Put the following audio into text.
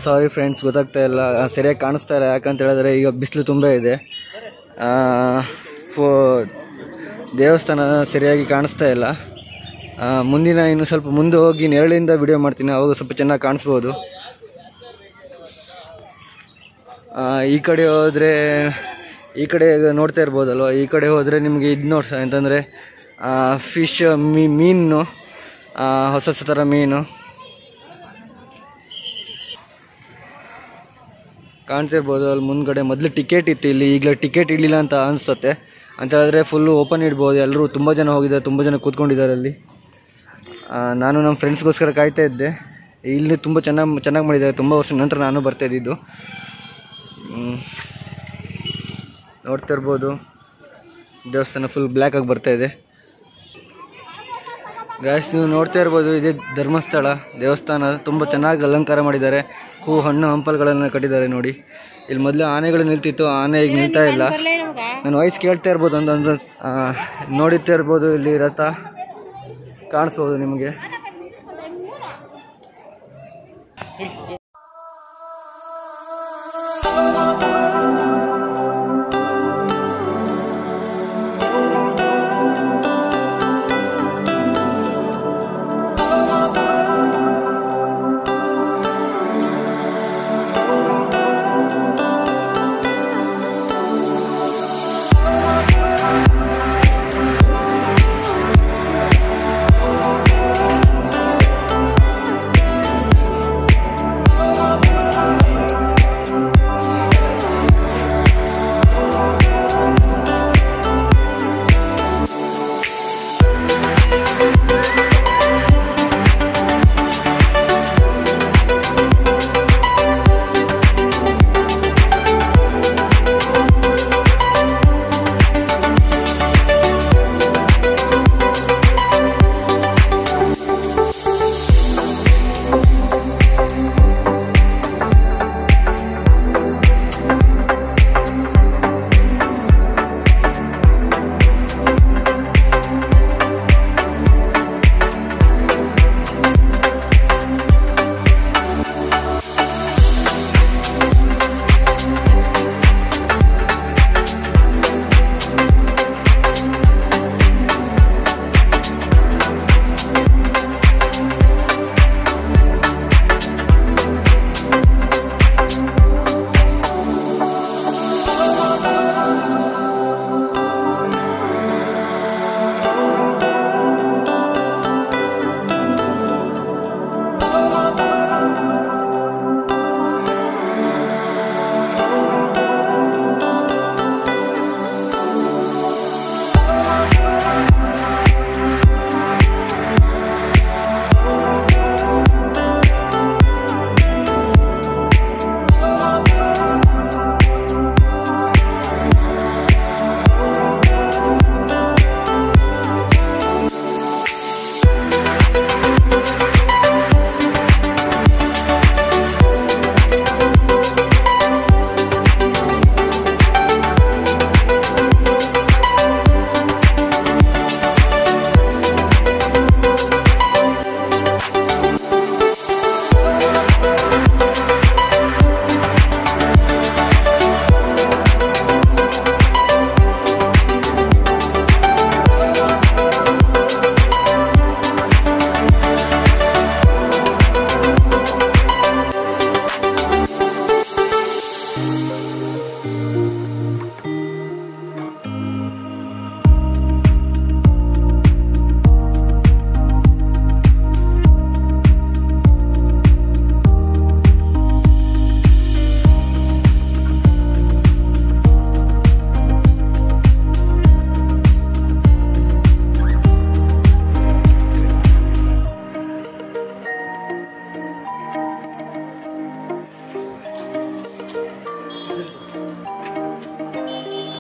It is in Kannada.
ಸಾರಿ ಫ್ರೆಂಡ್ಸ್ ಗೊತ್ತಾಗ್ತಾ ಇಲ್ಲ ಆ, ಸರಿಯಾಗಿ ಕಾಣಿಸ್ತಾ ಇಲ್ಲ ಯಾಕಂತ ಹೇಳಿದ್ರೆ ಈಗ ಬಿಸಿಲು ತುಂಬ ಇದೆ ಆ, ಫೋ ದೇವಸ್ಥಾನ ಸರಿಯಾಗಿ ಕಾಣಿಸ್ತಾ ಇಲ್ಲ ಆ, ಮುಂದಿನ ಇನ್ನು ಸ್ವಲ್ಪ ಮುಂದೆ ಹೋಗಿ ನೆರಳಿಂದ ವಿಡಿಯೋ ಮಾಡ್ತೀನಿ ಅವಾಗ ಸ್ವಲ್ಪ ಚೆನ್ನಾಗಿ ಕಾಣಿಸ್ಬೋದು ಆ, ಈ ಕಡೆ ಹೋದರೆ ಈ ಕಡೆ ಈಗ ನೋಡ್ತಾ ಇರ್ಬೋದಲ್ವ ಈ ಕಡೆ ಹೋದರೆ ನಿಮಗೆ ಇದು ನೋಡ್ಸ ಅಂತಂದರೆ ಫಿಶ್ ಮೀ ಮೀನು ಆ, ಹೊಸ ಹೊಸ ಥರ ಮೀನು ಕಾಣ್ತಿರ್ಬೋದು ಅಲ್ಲಿ ಮುಂದ್ಗಡೆ ಮೊದಲು ಟಿಕೆಟ್ ಇತ್ತು ಇಲ್ಲಿ ಈಗಲೇ ಟಿಕೆಟ್ ಇರಲಿಲ್ಲ ಅಂತ ಅನಿಸುತ್ತೆ ಅಂತ ಹೇಳಿದ್ರೆ ಫುಲ್ಲು ಓಪನ್ ಇಡ್ಬೋದು ಎಲ್ಲರೂ ತುಂಬ ಜನ ಹೋಗಿದ್ದಾರೆ ತುಂಬ ಜನ ಕೂತ್ಕೊಂಡಿದ್ದಾರೆ ಅಲ್ಲಿ ಆ, ನಾನು ನಮ್ಮ ಫ್ರೆಂಡ್ಸ್ಗೋಸ್ಕರ ಕಾಯ್ತಾ ಇದ್ದೆ ಇಲ್ಲಿ ತುಂಬ ಚೆನ್ನಾಗಿ ಚೆನ್ನಾಗಿ ಮಾಡಿದ್ದಾರೆ ತುಂಬ ವರ್ಷ ನಂತರ ನಾನು ಬರ್ತಾ ಇದ್ದಿದ್ದು ಹ್ಮ್. ನೋಡ್ತಾ ಇರ್ಬೋದು ದೇವಸ್ಥಾನ ಫುಲ್ ಬ್ಲ್ಯಾಕ್ ಆಗಿ ಬರ್ತಾ ಇದೆ ಗಾಯ್ಸ್ ನೀವು ನೋಡ್ತಾ ಇರ್ಬೋದು ಇದೇ ಧರ್ಮಸ್ಥಳ ದೇವಸ್ಥಾನ ತುಂಬ ಚೆನ್ನಾಗಿ ಅಲಂಕಾರ ಮಾಡಿದ್ದಾರೆ ಹೂ ಹಣ್ಣು ಹಂಪಲುಗಳನ್ನು ಕಟ್ಟಿದ್ದಾರೆ ನೋಡಿ ಇಲ್ಲಿ ಮೊದಲು ಆನೆಗಳು ನಿಲ್ತಿತ್ತು ಆನೆ ಈಗ ನಿಲ್ತಾ ಇಲ್ಲ ನನ್ನ ವಾಯ್ಸ್ ಕೇಳ್ತಾ ಇರ್ಬೋದು ಅಂತಂದ್ರೆ ಆ, ನೋಡುತ್ತಾ ಇರ್ಬೋದು ಇಲ್ಲಿ ರಥ ಕಾಣಿಸ್ಬೋದು ನಿಮಗೆ